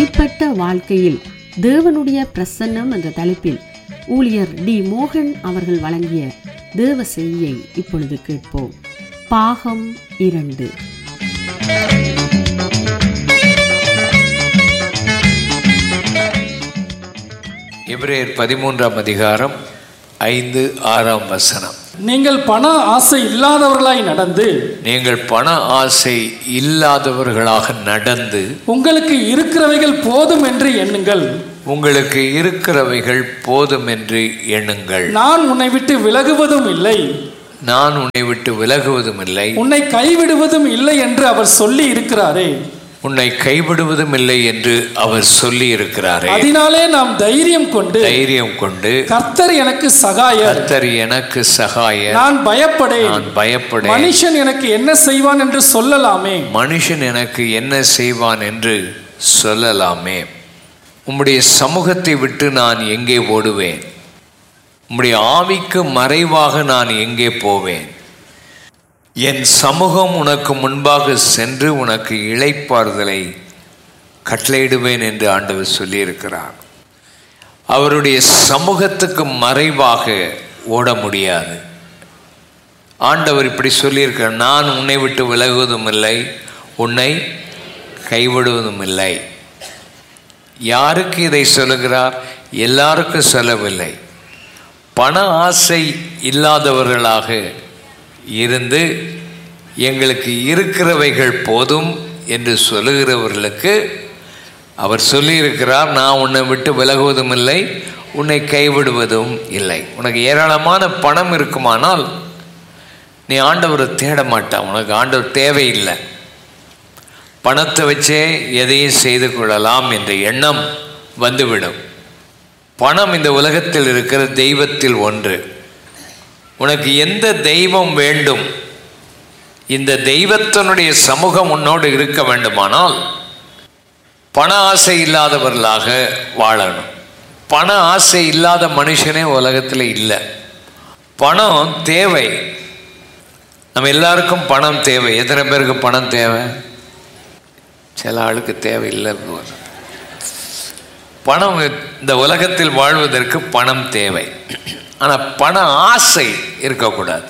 தனிப்பட்ட வாழ்க்கையில் தேவனுடைய பிரசன்னம் என்ற தலைப்பில் ஊழியர் டி மோகன் அவர்கள் வழங்கிய தேவ செய்தியை இப்பொழுது கேட்போம் பாகம் இரண்டு எபிரேயர் பதிமூன்றாம் அதிகாரம் ஐந்து ஆறாம் வசனம் நீங்கள் பண ஆசை இல்லாதவர்களாய் நடந்து நீங்கள் பண ஆசை இல்லாதவர்களாக நடந்து உங்களுக்கு இருக்கிறவைகள் போதும் என்று எண்ணுங்கள் உங்களுக்கு இருக்கிறவைகள் போதும் என்று எண்ணுங்கள் நான் உன்னை விட்டு விலகுவதும் இல்லை நான் உன்னை விட்டு விலகுவதும் இல்லை உன்னை கைவிடுவதும் இல்லை என்று அவர் சொல்லி இருக்கிறாரே உன்னை கைவிடுவதும் இல்லை என்று அவர் சொல்லி இருக்கிறாரே அதனாலே நாம் தைரியம் கொண்டு தைரியம் கொண்டு கர்த்தர் எனக்கு சகாயர் கர்த்தர் எனக்கு சகாய நான் பயப்படேன் நான் பயப்படேன் மனுஷன் எனக்கு என்ன செய்வான் என்று சொல்லலாமே மனுஷன் எனக்கு என்ன செய்வான் என்று சொல்லலாமே உம்முடைய சமூகத்தை விட்டு நான் எங்கே ஓடுவேன் உம்முடைய ஆவிக்கு மறைவாக நான் எங்கே போவேன் என் சமூகம் உனக்கு முன்பாக சென்று உனக்கு இளைப்பாறுதலை கட்டளையிடுவேன் என்று ஆண்டவர் சொல்லியிருக்கிறார் அவருடைய சமூகத்துக்கு மறைவாக ஓட முடியாது ஆண்டவர் இப்படி சொல்லியிருக்கிறார் நான் உன்னை விட்டு விலகுவதும் இல்லை உன்னை கைவிடுவதும் இல்லை யாருக்கு இதை சொல்லுகிறார் எல்லாருக்கும் சொல்லவில்லை பண ஆசை இல்லாதவர்களாக இருந்து எங்களுக்கு இருக்கிறவைகள் போதும் என்று சொல்லுகிறவர்களுக்கு அவர் சொல்லியிருக்கிறார் நான் உன்னை விட்டு விலகுவதும் இல்லை உன்னை கைவிடுவதும் இல்லை உனக்கு ஏராளமான பணம் இருக்குமானால் நீ ஆண்டவரை தேட மாட்டான் உனக்கு ஆண்டவர் தேவையில்லை பணத்தை வச்சே எதையும் செய்து கொள்ளலாம் என்ற எண்ணம் வந்துவிடும் பணம் இந்த உலகத்தில் இருக்கிற தெய்வத்தில் ஒன்று உனக்கு எந்த தெய்வம் வேண்டும் இந்த தெய்வத்தினுடைய சமூகம் உன்னோடு இருக்க வேண்டுமானால் பண ஆசை இல்லாதவர்களாக வாழணும் பண ஆசை இல்லாத மனுஷனே உலகத்தில் இல்லை பணம் தேவை நம்ம எல்லாருக்கும் பணம் தேவை எத்தனை பேருக்கு பணம் தேவை சில ஆளுக்கு தேவையில்லை பணம் இந்த உலகத்தில் வாழ்வதற்கு பணம் தேவை ஆனால் பண ஆசை இருக்கக்கூடாது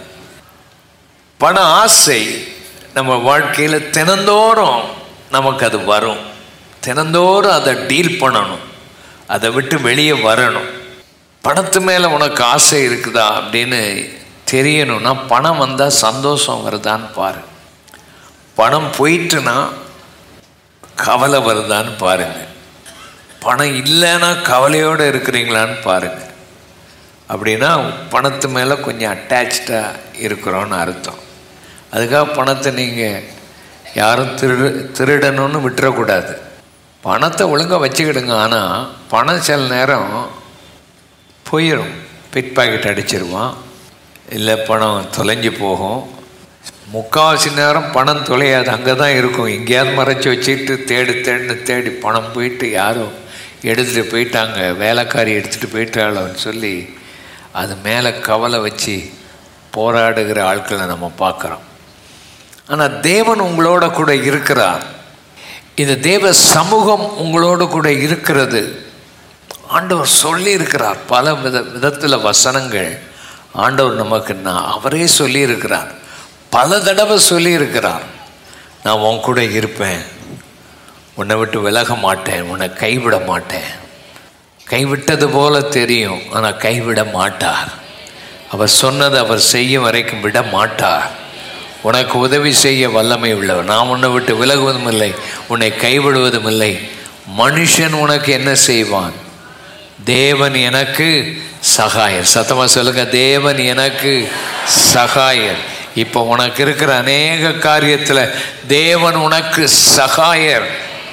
பண ஆசை நம்ம வாழ்க்கையில் தினந்தோறும் நமக்கு அது வரும் தினந்தோறும் அதை டீல் பண்ணணும் அதை விட்டு வெளியே வரணும் பணத்து மேலே உனக்கு ஆசை இருக்குதா அப்படின்னு தெரியணும்னா பணம் வந்தால் சந்தோஷம் வருதான்னு பாரு பணம் போயிட்டுனா கவலை வருதான்னு பாருங்கள் பணம் இல்லைன்னா கவலையோடு இருக்கிறீங்களான்னு பாருங்கள் அப்படின்னா பணத்து மேலே கொஞ்சம் அட்டாச்சாக இருக்கிறோன்னு அர்த்தம் அதுக்காக பணத்தை நீங்கள் யாரும் திருடு திருடணும்னு விட்டுறக்கூடாது பணத்தை ஒழுங்காக வச்சுக்கிடுங்க ஆனால் பணம் சில நேரம் போயிடும் பிட் பாக்கெட் அடிச்சிருவான் இல்லை பணம் தொலைஞ்சு போகும் முக்கால்வாசி நேரம் பணம் தொலையாது அங்கே தான் இருக்கும் எங்கேயாவது மறைச்சி வச்சுட்டு தேடி தேடின்னு தேடி பணம் போயிட்டு யாரும் எடுத்துகிட்டு போயிட்டாங்க வேலைக்காரி எடுத்துகிட்டு போயிட்டாளோன்னு சொல்லி அது மேலே கவலை வச்சு போராடுகிற ஆட்களை நம்ம பார்க்குறோம் ஆனால் தேவன் உங்களோட கூட இருக்கிறார் இந்த தேவ சமூகம் உங்களோடு கூட இருக்கிறது ஆண்டவர் சொல்லி இருக்கிறார் பல வித விதத்தில் வசனங்கள் ஆண்டவர் நமக்கு நான் அவரே சொல்லியிருக்கிறார் பல தடவை சொல்லியிருக்கிறார் நான் உன் கூட இருப்பேன் உன்னை விட்டு விலக மாட்டேன் உன்னை கைவிட மாட்டேன் கைவிட்டது போல தெரியும் ஆனால் கைவிட மாட்டார் அவர் சொன்னதை அவர் செய்யும் வரைக்கும் விட மாட்டார் உனக்கு உதவி செய்ய வல்லமை உள்ளவர் நான் உன்னை விட்டு விலகுவதும் இல்லை உன்னை கைவிடுவதும் இல்லை மனுஷன் உனக்கு என்ன செய்வான் தேவன் எனக்கு சகாயர் சத்தமாக சொல்லுங்க தேவன் எனக்கு சகாயர் இப்போ உனக்கு இருக்கிற அநேக காரியத்தில் தேவன் உனக்கு சகாயர்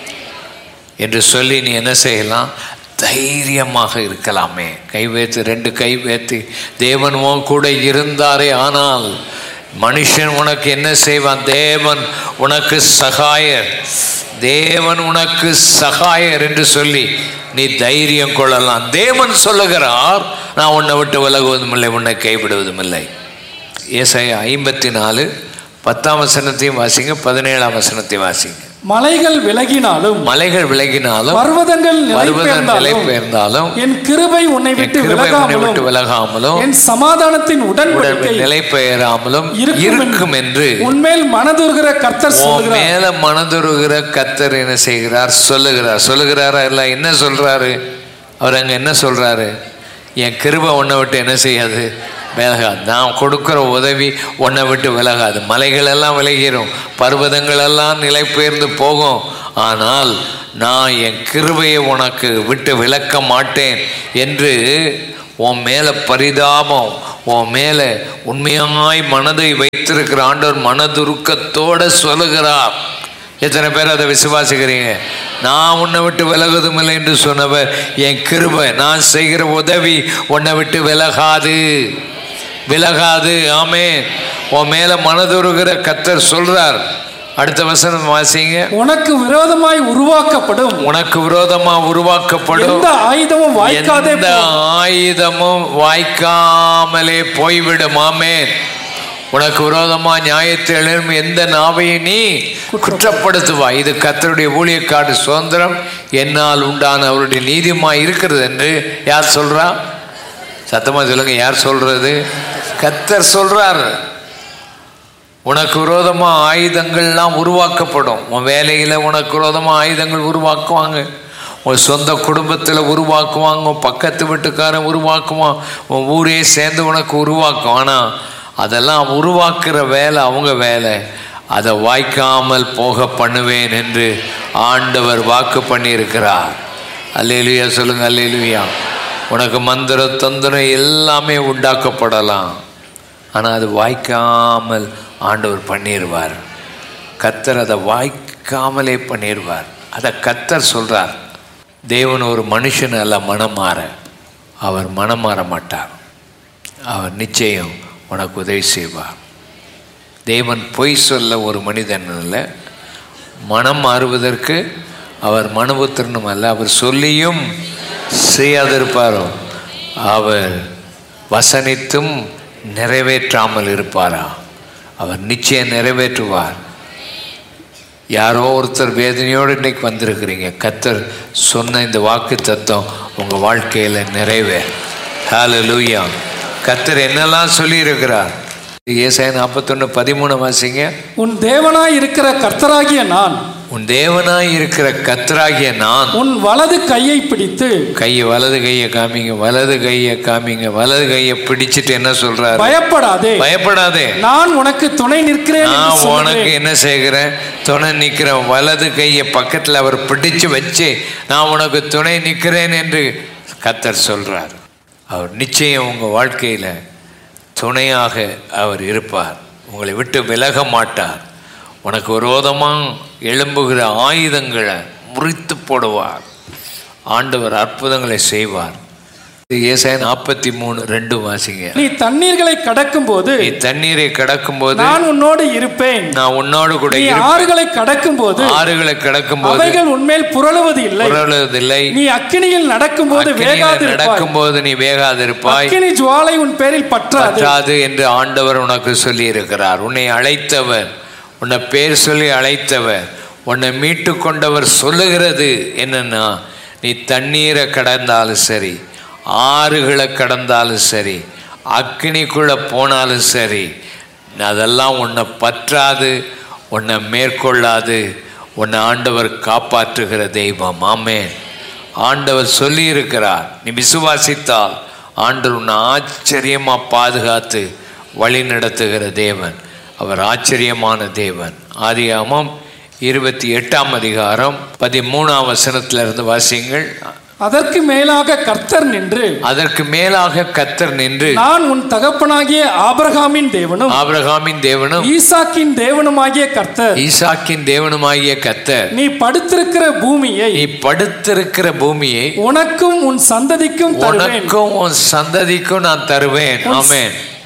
என்று சொல்லி நீ என்ன செய்யலாம் தைரியமாக இருக்கலாமே கை வைத்து ரெண்டு கை வைத்து தேவன் உன் கூட இருந்தாரே ஆனால் மனுஷன் உனக்கு என்ன செய்வான் தேவன் உனக்கு சகாயர் தேவன் உனக்கு சகாயர் என்று சொல்லி நீ தைரியம் கொள்ளலாம் தேவன் சொல்லுகிறார் நான் உன்னை விட்டு விலகுவதும் இல்லை உன்னை கைவிடுவதும் இல்லை ஏசாயா ஐம்பத்தி நாலு பத்தாம் வசனத்தையும் வாசிங்க பதினேழாம் வசனத்தையும் வாசிங்க மலைகள் விலகினாலும் மலைகள் விலகினாலும் பர்வதங்கள் நிலை பருவதம் நிலை பெயர்ந்தாலும் பெயர்ந்தாலும் என் கிருபை உன்னை என் விட்டு கிருபை உன்னை விட்டு விலகாமலும் விலகாமலும் என் சமாதானத்தின் உடன்படிக்கை உடல் நிலை பெயராமலும் இருக்கும் என்று உன்மேல் மனதுருகிற கர்த்தர் உன் சொல்கிறார் மேல மனதுருகிற கத்தர் என்ன செய்கிறார் சொல்லுகிறார் சொல்லுகிறாரா இல்ல என்ன சொல்றாரு அவர் அங்க என்ன சொல்றாரு என் கிருபை உன்னை விட்டு என்ன செய்யாது விலகாது நான் கொடுக்கிற உதவி உன்னை விட்டு விலகாது மலைகள் எல்லாம் விலகிரும் பர்வதங்கள் எல்லாம் நிலை பெயர்ந்து போகும் ஆனால் நான் என் கிருபையை உனக்கு விட்டு விலக்க மாட்டேன் என்று உன் மேலே பரிதாபம் உன் மேலே உண்மையாய் மனதை வைத்திருக்கிற ஆண்டவர் மனதுருக்கத்தோட சொல்லுகிறார் எத்தனை பேர் அதை விசுவாசிக்கிறீங்க நான் உன்னை விட்டு விலகுதும் இல்லை என்று சொன்னவர் என் கிருபை நான் செய்கிற உதவி உன்னை விட்டு விலகாது விலகாது ஆமே உன் மேல மனதுருகிற கத்தர் சொல்றார் அடுத்த வசனம் வாசிங்க உனக்கு விரோதமாய் உருவாக்கப்படும் உனக்கு விரோதமா உருவாக்கப்படும் எந்த ஆயுதமும் வாய்க்காதே எந்த ஆயுதமும் வாய்க்காமலே போய்விடும் ஆமென் உனக்கு விரோதமா நியாயத்தை எழும் எந்த நாவையை நீ குற்றப்படுத்துவாய் இது கத்தருடைய ஊழியக்காடு சுதந்திரம் என்னால் உண்டான அவருடைய நீதிமா இருக்கிறது என்று யார் சொல்றா சத்தமா சொல்லுங்க யார் சொல்றது கத்தர் சொல்றார் உனக்கு விரோதமா ஆயுதங்கள்லாம் உருவாக்கப்படும் உன் வேலையில உனக்கு விரோதமா ஆயுதங்கள் உருவாக்குவாங்க உன் சொந்த குடும்பத்தில் உருவாக்குவாங்க உன் பக்கத்து வீட்டுக்காரன் உருவாக்குவான் உன் ஊரே சேர்ந்து உனக்கு உருவாக்கும் ஆனால் அதெல்லாம் உருவாக்குற வேலை அவங்க வேலை அதை வாய்க்காமல் போக பண்ணுவேன் என்று ஆண்டவர் வாக்கு பண்ணியிருக்கிறார் அல்லேலுயா சொல்லுங்க அல்லேலுயா உனக்கு மந்திர தந்திரம் எல்லாமே உண்டாக்கப்படலாம் ஆனால் அது வாய்க்காமல் ஆண்டவர் பண்ணிடுவார் கத்தர் அதை வாய்க்காமலே பண்ணிடுவார் அதை கத்தர் சொல்றார் தேவன் ஒரு மனுஷன் அல்ல மனம் மாற அவர் மனம் மாற மாட்டார் அவர் நிச்சயம் உனக்கு உதவி செய்வார் தேவன் பொய் சொல்ல ஒரு மனிதன் அல்ல மனம் மாறுவதற்கு அவர் மனுபுத்திரனும் அல்ல அவர் சொல்லியும் செய்யாதிருப்பாரோ அவர் வசனித்தும் நிறைவேற்றாமல் இருப்பாரா அவர் நிச்சயம் நிறைவேற்றுவார் யாரோ ஒருத்தர் வேதனையோடு இன்னைக்கு வந்திருக்கிறீங்க கத்தர் சொன்ன இந்த வாக்கு தத்துவம் உங்கள் வாழ்க்கையில் நிறைவேறும் ஹalleluya கத்தர் என்னெல்லாம் சொல்லியிருக்கிறார் ஏசாய நாற்பத்தொன்று பதிமூணு வாசிங்க உன் தேவனாய் இருக்கிற கர்த்தராகிய நான் உன் தேவனாய் இருக்கிற கத்தராகிய நான் உன் வலது கையை பிடித்து கையை வலது கையை காமிங்க வலது கையை காமிங்க வலது கையை பிடிச்சிட்டு என்ன சொல்றாரு பயப்படாதே பயப்படாதே நான் உனக்கு துணை நிற்கிறேன் என்று நான் சொல்லுகிறேன். உனக்கு என்ன செய்கிறேன் துணை நிற்கிறேன் வலது கையை பக்கத்தில் அவர் பிடிச்சு வச்சு நான் உனக்கு துணை நிற்கிறேன் என்று கத்தர் சொல்றார் அவர் நிச்சயம் உங்கள் வாழ்க்கையில் துணையாக அவர் இருப்பார் உங்களை விட்டு விலக மாட்டார் உனக்கு விரோதமாக எழும்புகிற ஆயுதங்களை முறித்து போடுவார் ஆண்டவர் அற்புதங்களை செய்வார் ஏசாய நாற்பத்தி மூணு ரெண்டு வாசிங்க நீ தண்ணீர்களை கடக்கும் போது நீ தண்ணீரை கடக்கும்போது நான் உன்னோடு இருப்பேன் நான் உன்னோடு கூட நீ இருப்பேன். ஆறுகளை கடக்கும் போது ஆறுகளை கடக்கும்போது அவைகள் உன்மேல் புரளுவது இல்லை புரளுவதில்லை நீ அக்கினியில் நடக்கும்போது வேகாது நடக்கும்போது நீ வேகாதிருப்பாய் அக்கினி ஜுவாலை உன் பேரில் பற்றாது பற்றாது என்று ஆண்டவர் உனக்கு சொல்லி இருக்கிறார் உன்னை அழைத்தவர் உன்னை பேர் சொல்லி அழைத்தவர் உன்னை மீட்டு கொண்டவர் சொல்லுகிறது என்னன்னா நீ தண்ணீரை கடந்தாலும் சரி ஆறுகளை கடந்தாலும் சரி அக்கினிக்குள்ள போனாலும் சரி அதெல்லாம் உன்னை பற்றாது உன்னை மேற்கொள்ளாது உன்னை ஆண்டவர் காப்பாற்றுகிற தெய்வம் ஆமென் ஆண்டவர் சொல்லியிருக்கிறார் நீ விசுவாசித்தால் ஆண்டவர் உன்னை ஆச்சரியமாக பாதுகாத்து வழி நடத்துகிற தேவன் அவர் ஆச்சரியமான தேவன் ஆதியாமம் இருபத்தி எட்டாம் அதிகாரம் பதிமூணாம் வசனத்திலிருந்து வாசியுங்கள் அதற்கு மேலாக கர்த்தர் நின்று அதற்கு மேலாக கத்தர் நின்று நான் உன் தகப்பனாகிய ஆபிரகாமின் தேவனும் ஆபிரகாமின் தேவனும் ஈசாக்கின் தேவனுமாகிய கர்த்தர் ஈசாக்கின் தேவனுமாகிய கத்தர் நீ படுத்திருக்கிற பூமியை நீ படுத்திருக்கிற பூமியை உனக்கும் உன் சந்ததிக்கும் தருவேன் உனக்கும் உன் சந்ததிக்கும் நான் தருவேன் ஆமென்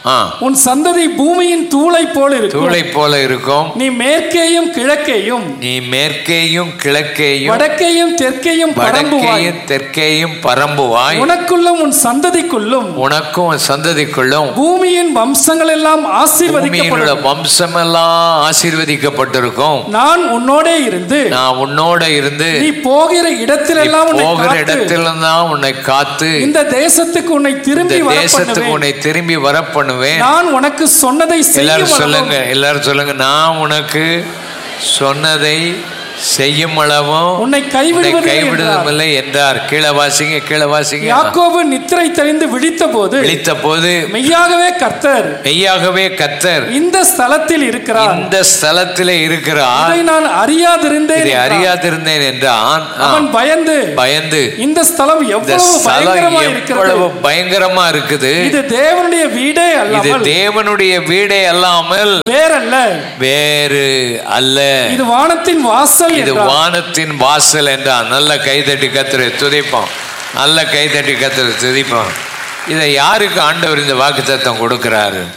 ஆ உன் சந்ததி பூமியின் தூளை போல் இருக்கும் தூளை போல இருக்கும் நீ மேற்கேயும் கிழக்கேயும் நீ மேற்கேயும் கிழக்கேயும் வடக்கேயும் தெற்கேயும் பரம்புவாய் வடக்கேயும் தெற்கேயும் பரம்புவாய் உனக்குள்ளும் உன் சந்ததிக்குள்ளும் உனக்கும் உன் சந்ததிக்குள்ளும் பூமியின் வம்சங்கள் எல்லாம் ஆசீர்வதிக்கப்படும் பூமியினோட வம்சமெல்லாம் ஆசீர்வதிக்கப்பட்டிருக்கும் நான் உன்னோடே இருந்து நான் உன்னோட இருந்து நீ போகிற நீ இடத்திலெல்லாம் உன்னை போகிற காத்து, இடத்துல தான் உன்னை காத்து இந்த தேசத்துக்கு உன்னை இந்த திரும்பி வர தேசத்துக்கு பண்ணுவேன். உன்னை திரும்பி வர பண்ணுவேன் நான் உனக்கு சொன்னதை எல்லாரும் செய்யும் சொல்லுங்க எல்லாரும் சொல்லுங்க நான் உனக்கு சொன்னதை செய்யும் அளவும் உன்னை உன்னை கைவிடுவதில்லை என்றார். கைவிடுவதில்லை என்றார் கீழே வாசிங்க கீழே வாசிங்க யாக்கோபு நித்திரை தெளிந்து விழித்த போது விழித்த போது மெய்யாகவே கர்த்தர் மெய்யாகவே கத்தர் இந்த ஸ்தலத்தில் இருக்கிறார் இந்த ஸ்தலத்திலே இருக்கிறார் இதை நான் அறியாதிருந்தேன் இதை என்றார். அறியாதிருந்தேன் என்றான் ஆ, அவன் பயந்து பயந்து இந்த ஸ்தலம் இந்த எவ்வளவு ஸ்தலம் பயங்கரமா இருக்கிறது எவ்வளவு பயங்கரமா இருக்குது இது தேவனுடைய வீடே இது அல்லாமல் தேவனுடைய வீடே அல்லாமல் வேறல்ல வேறு அல்ல இது வானத்தின் வாசல் இது என்றார். வானத்தின் வாசல் என்றான் நல்ல கைதட்டி கத்துரை துதிப்போம் நல்ல கைதட்டி கத்துரை துதிப்போம் இதை யாருக்கு ஆண்டவர் இந்த வாக்குத்தத்தம் கொடுக்கிறாரு